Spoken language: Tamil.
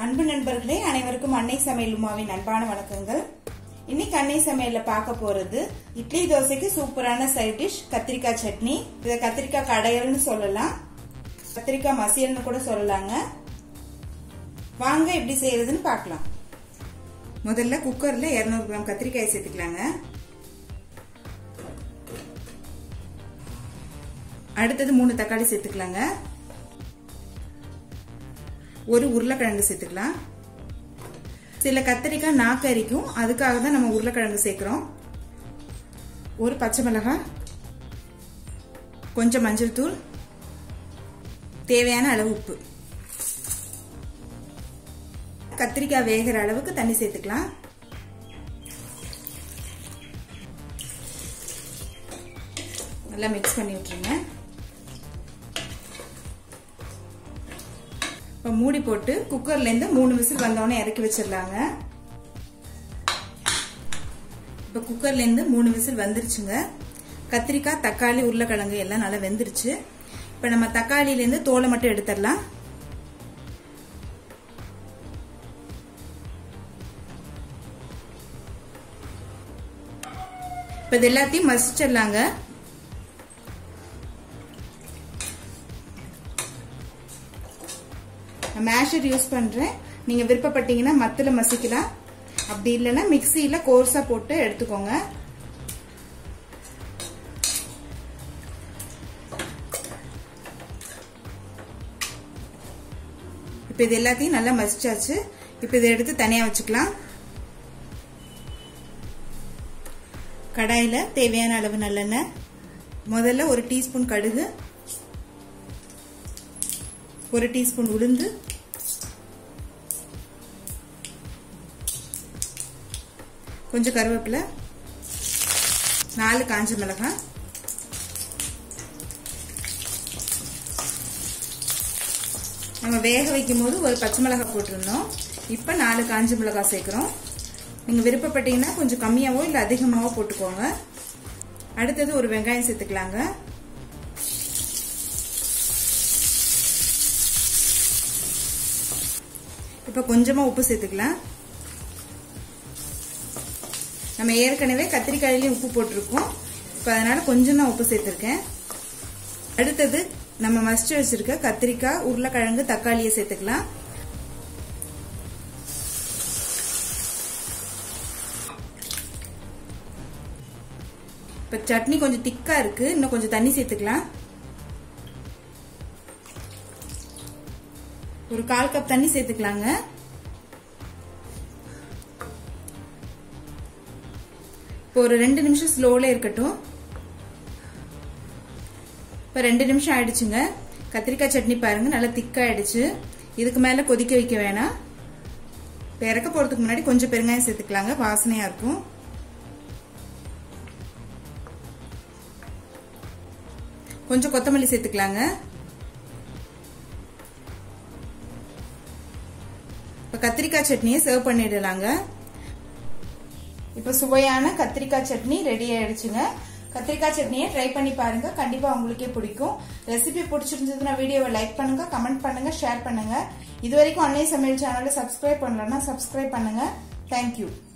அன்பு நண்பர்களே அனைவருக்கும் அன்னை சமையல் உமாவின் அன்பான வணக்கங்கள் இன்னைக்கு அன்னை சமையல்ல பார்க்க போறது இட்லி தோசைக்கு சூப்பரான சைட் டிஷ் கத்திரிக்காய் சட்னி இத கத்திரிக்காய் கடையல்னு சொல்லலாம் கத்திரிக்காய் மசியல்னு கூட சொல்லலாங்க வாங்க எப்படி செய்யறதுன்னு பார்க்கலாம் முதல்ல குக்கர்ல 200 கிராம் கத்திரிக்காய் சேர்த்துக்கலாங்க அடுத்தது மூணு தக்காளி சேர்த்துக்கலாங்க ஒரு உருளைக்கிழங்கு சேர்த்துக்கலாம் சில கத்திரிக்காய் நாக்கு அரிக்கும் அதுக்காக தான் நம்ம உருளைக்கிழங்கு சேர்க்கிறோம் ஒரு பச்சை மிளகாய் கொஞ்சம் மஞ்சள் தூள் தேவையான அளவு உப்பு கத்திரிக்காய் வேகிற அளவுக்கு தண்ணி சேர்த்துக்கலாம் நல்லா மிக்ஸ் பண்ணி விட்டுருங்க இப்போ மூடி போட்டு குக்கர்லேருந்து மூணு விசில் வந்தோடனே இறக்கி வச்சிடலாங்க இப்போ குக்கர்லேருந்து மூணு விசில் வந்துருச்சுங்க கத்திரிக்காய் தக்காளி உருளைக்கிழங்கு எல்லாம் நல்லா வெந்துருச்சு இப்போ நம்ம தக்காளியிலேருந்து தோலை மட்டும் எடுத்துடலாம் இப்போ இது எல்லாத்தையும் மசிச்சிடலாங்க மேஷர் யூஸ் பண்றேன் நீங்க விருப்பப்பட்டீங்கன்னா மத்துல மசிக்கலாம் அப்படி இல்லைன்னா மிக்சியில கோர்ஸா போட்டு எடுத்துக்கோங்க இப்ப இது எல்லாத்தையும் நல்லா மசிச்சாச்சு இப்ப இதை எடுத்து தனியா வச்சுக்கலாம் கடாயில தேவையான அளவு நல்லெண்ணெய் முதல்ல ஒரு டீஸ்பூன் கடுகு ஒரு டீஸ்பூன் உளுந்து கொஞ்சம் கருவேப்பிலை நாலு காஞ்ச மிளகாய் நம்ம வேக வைக்கும் போது ஒரு பச்சை மிளகாய் போட்டிருந்தோம் இப்போ நாலு காஞ்ச மிளகாய் சேர்க்குறோம் நீங்கள் விருப்பப்பட்டீங்கன்னா கொஞ்சம் கம்மியாவோ இல்லை அதிகமாகவோ போட்டுக்கோங்க அடுத்தது ஒரு வெங்காயம் சேர்த்துக்கலாங்க இப்போ கொஞ்சமாக உப்பு சேர்த்துக்கலாம் நம்ம ஏற்கனவே கத்திரிக்காயிலையும் உப்பு போட்டிருக்கோம் இப்போ அதனால கொஞ்சம் தான் உப்பு சேர்த்துருக்கேன் அடுத்தது நம்ம மசிச்சு வச்சிருக்க கத்திரிக்காய் உருளைக்கிழங்கு தக்காளியை சேர்த்துக்கலாம் இப்போ சட்னி கொஞ்சம் திக்கா இருக்கு இன்னும் கொஞ்சம் தண்ணி சேர்த்துக்கலாம் ஒரு கால் கப் தண்ணி சேர்த்துக்கலாங்க இப்போ ஒரு ரெண்டு நிமிஷம் ஸ்லோல இருக்கட்டும் இப்போ ரெண்டு நிமிஷம் ஆயிடுச்சுங்க கத்திரிக்காய் சட்னி பாருங்க நல்லா திக்காயிடுச்சு இதுக்கு மேல கொதிக்க வைக்க வேணாம் இப்போ இறக்க போறதுக்கு முன்னாடி கொஞ்சம் பெருங்காயம் சேர்த்துக்கலாங்க வாசனையா இருக்கும் கொஞ்சம் கொத்தமல்லி சேர்த்துக்கலாங்க இப்போ கத்திரிக்காய் சட்னியை சர்வ் பண்ணிடலாங்க இப்போ சுவையான கத்திரிக்காய் சட்னி ரெடி ஆயிடுச்சுங்க கத்திரிக்காய் சட்னியை ட்ரை பண்ணி பாருங்க கண்டிப்பா உங்களுக்கே பிடிக்கும் ரெசிபி பிடிச்சிருந்ததுன்னா வீடியோவை லைக் பண்ணுங்க கமெண்ட் பண்ணுங்க ஷேர் பண்ணுங்க இது வரைக்கும் அன்னை சமையல் சேனலை சப்ஸ்கிரைப் பண்ணலன்னா சப்ஸ்கிரைப் பண்ணுங்க தேங்க்யூ